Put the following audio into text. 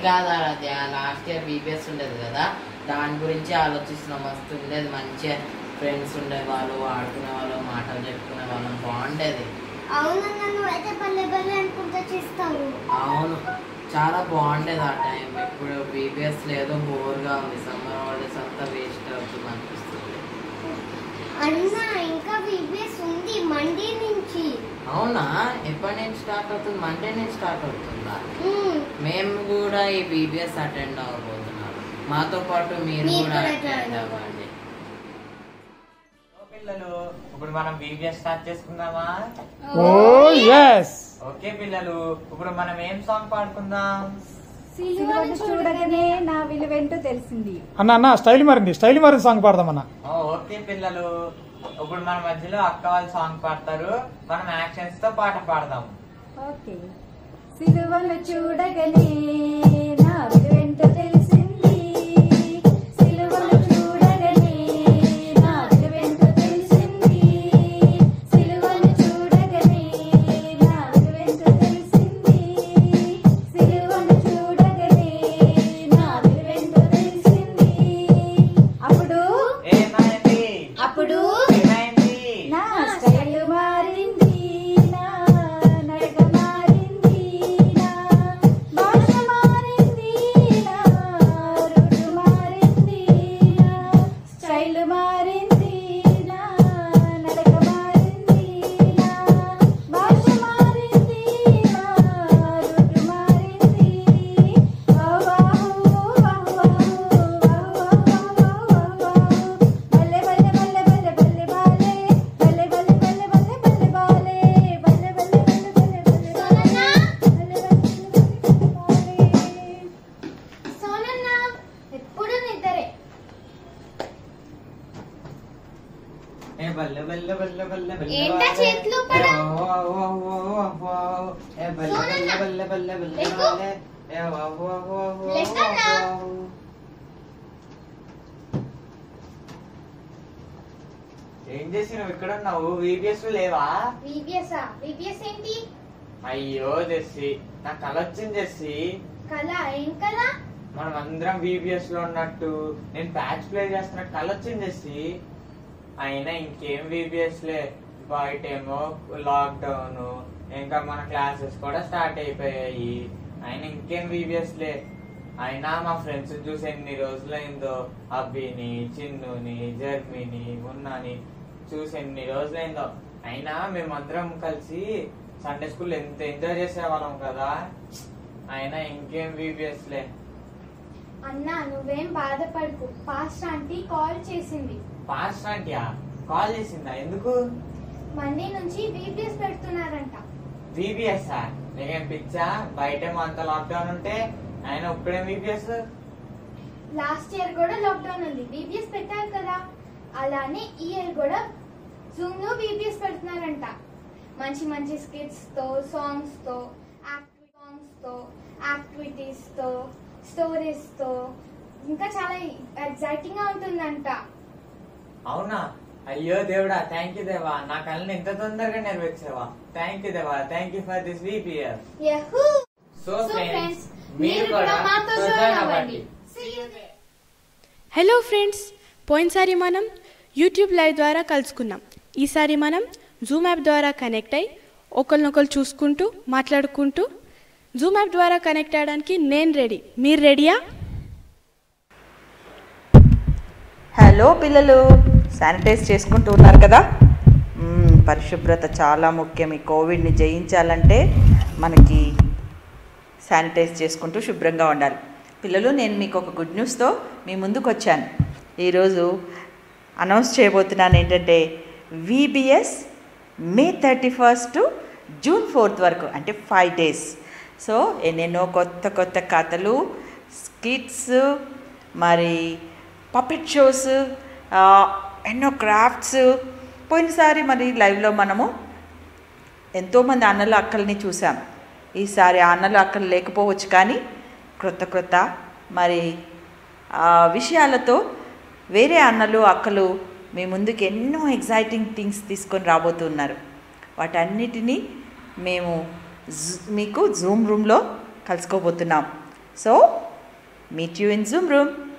కాదు ఆరాధ్య last year BBS ఉండేది కదా దాని గురించి ఆలోచిస్తున్నాం మస్తు ఉండేది మంచిగా ఫ్రెండ్స్ ఉండేవాళ్ళు ఆడుకునే వాళ్ళు మాటలు చెప్పుకునే వాళ్ళం బాగుండేది అవునన్నా నువ్వైతే పల్లె పల్లె అనుకుంటా చేస్తావు అవును చాలా బాగుండేది ఆ టైం ఇప్పుడు బీబీఎస్ లేదో బోర్గా ఉంది సమ్మర్ హాలిడేస్ అంతా వేస్ట్ అవుతుంది అనిపిస్తుంది అన్నా ఇంకా వివిఎస్ ఉంది మండే నుంచి అవునా ఎప్పటి నుంచి స్టార్ట్ అవుతుంది మండే నుంచి స్టార్ట్ అవుతుందా మ్మ్. మేము కూడా ఈ బీబీఎస్ అటెండ్ అవ్వబోతున్నాం మాతో పాటు మీరు మీరు కూడా కూడా అటెండ్ join అవ్వండి పిల్లలు ఇప్పుడు మనం బీబీఎస్ స్టార్ట్ చేసుకుందామా ఓ ఎస్ ఓకే పిల్లలు ఇప్పుడు మనం ఏం సాంగ్ పాడుకుందాం సిలువను చూడగానే నా విలువేంటో తెలిసింది అన్న అన్న స్టైల్ మారింది స్టైల్ మారింది సాంగ్ పాడదామన్న ఓ, ఓకే పిల్లలు ఇప్పుడు మన మధ్యలో అక్క వాళ్ళు సాంగ్ పాడతారు మనం యాక్షన్స్ తో పాట పాడదాం ఓకే సిలువను చూడగానే నా విలువేంటో తెలిసింది సిలువను చూడగానే నా విలువేంటో తెలిసింది సిలువను చూడగానే నా విలువేంటో తెలిసింది సిలువను చూడగానే నా విలువేంటో తెలిసింది అప్పుడు ఏమైంది అప్పుడు ఏమైంది నా స్టైల్ మారింది నా నడక మారింది నా భాష మారింది నా రూటు మారింది నా స్టైల్ మారింది నా నడక మారింది నా భాష మారింది నా రూటు మారింది వాహ్ వాహ్ వాహ్ వాహ్ వాహ్ వాహ్ బల్లె బల్లె బల్లె బల్లె బల్లె బాలే బల్లె బల్లె బల్లె బల్లె బల్లె బాలే బల్లె బల్లె బల్లె బల్లె బల్లె సోనన్నా బల్లె బల్లె బల్లె బాలే సోనన్నా ఎప్పుడు నిద్రే ఏ బల్లె బల్లె బల్లె బల్లె బల్లె ఏంటా బాలే. చేతులు పడ? ఏ వా వా వా వా వా. ఏ బల్లె సోనన్న, బల్లె బల్లె బల్లె బల్లె లెగ్గు. బాలే. ఏ వా వా వా వా లెగ్గన్నా. వా. ఏం చేసి నువ్వు ఇక్కడ ఉన్నావు వీబీఎస్ లేవా వివిఎస్ వివిఎస్ ఏంటి అయ్యో జెస్సి నా కళ వచ్చింది జెస్సి కళ ఏం కళ మనం అందరం వీబీఎస్ లో ఉన్నట్టు నేను ప్యాచ్ ప్లే చేస్తున్నట్టు కళ వచ్చింది జెస్సి అయినా ఇంకేం వీబీఎస్ లే బయట ఏమో లాక్డౌన్ ఇంకా మన క్లాసెస్ కూడా స్టార్ట్ అయిపోయాయి అయినా ఇంకేం వీబీఎస్ లే అయినా మా ఫ్రెండ్స్ చూసి ఎన్ని రోజులైందో అబ్బిని చిన్నుని జర్మిని మున్నాని చూసి ఎన్ని రోజులైందో అయినా మేమందరం కలిసి సండే స్కూల్ ఎంత ఎంజాయ్ చేసేవాళ్ళం కదా అయినా ఇంకేం వీబీఎస్ లే అన్నా నువ్వేం బాధపడకు పాస్ట్ ఆంటీ కాల్ చేసింది పాస్ట్ ఆంటీయా కాల్ చేసిందా ఎందుకు మండే నుంచి వివిఎస్ పెడుతున్నారంట వీబీఎస్ నీకేం పిచ్చా బయటేమో అంత లాక్డౌన్ ఉంటే ఆయన ఇప్పుడేం వీబీఎస్ లాస్ట్ ఇయర్ కూడా లాక్డౌన్ ఉంది వివిఎస్ పెట్టారు కదా అలానే ఈ ఇయర్ కూడా జూమ్ లో వివిఎస్ పెడుతున్నారంట మంచి మంచి స్కిట్స్ తో సాంగ్స్ తో సాంగ్స్ తో యాక్టివిటీస్ తో స్టోరీస్ తో ఇంకా చాలా ఎగ్జైటింగ్ గా ఉంటుందంట అవునా అయ్యో దేవుడా థ్యాంక్ యూ దేవా నా కళ్ళని ఇంత తొందరగా నెరవేర్చావా థ్యాంక్ యూ దేవా thank you for this VPS yahoo so So friends friends, మీరు కూడా మాతో so join join అవ్వండి. అవ్వండి See you there. Hello friends పోయినసారి మనం యూట్యూబ్ లైవ్ ద్వారా కలుసుకున్నాం ఈసారి మనం జూమ్ యాప్ ద్వారా కనెక్ట్ అయి ఒకరినొకరు చూసుకుంటూ మాట్లాడుకుంటూ జూమ్ యాప్ ద్వారా కనెక్ట్ అవ్వడానికి నేను రెడీ మీరు రెడీయా హలో పిల్లలు శానిటైజ్ చేసుకుంటూ ఉన్నారు కదా మ్మ్, పరిశుభ్రత చాలా ముఖ్యం ఈ కోవిడ్ని జయించాలంటే మనకి శానిటైజ్ చేసుకుంటూ శుభ్రంగా ఉండాలి పిల్లలు నేను మీకు ఒక గుడ్ న్యూస్తో మీ ముందుకు వచ్చాను ఈరోజు అనౌన్స్ చేయబోతున్నాను ఏంటంటే VBS May thirty first June fourth వరకు అంటే ఫైవ్ డేస్ సో ఎన్నెన్నో కొత్త కొత్త కథలు స్కిట్స్ మరి పపెట్ షోస్ ఎన్నో క్రాఫ్ట్స్ పోయినసారి మరి లైవ్లో మనము ఎంతోమంది అన్నలు అక్కల్ని చూసాం ఈసారి ఆ అన్నలు అక్కలు లేకపోవచ్చు కానీ క్రొత్త క్రొత్త మరి ఆ విషయాలతో వేరే అన్నలు అక్కలు మీ ముందుకు ఎన్నో ఎగ్జైటింగ్ థింగ్స్ తీసుకొని రాబోతున్నారు వాటన్నిటినీ మేము జూ- మీకు జూమ్ రూమ్లో కలుసుకోబోతున్నాం so meet you in Zoom room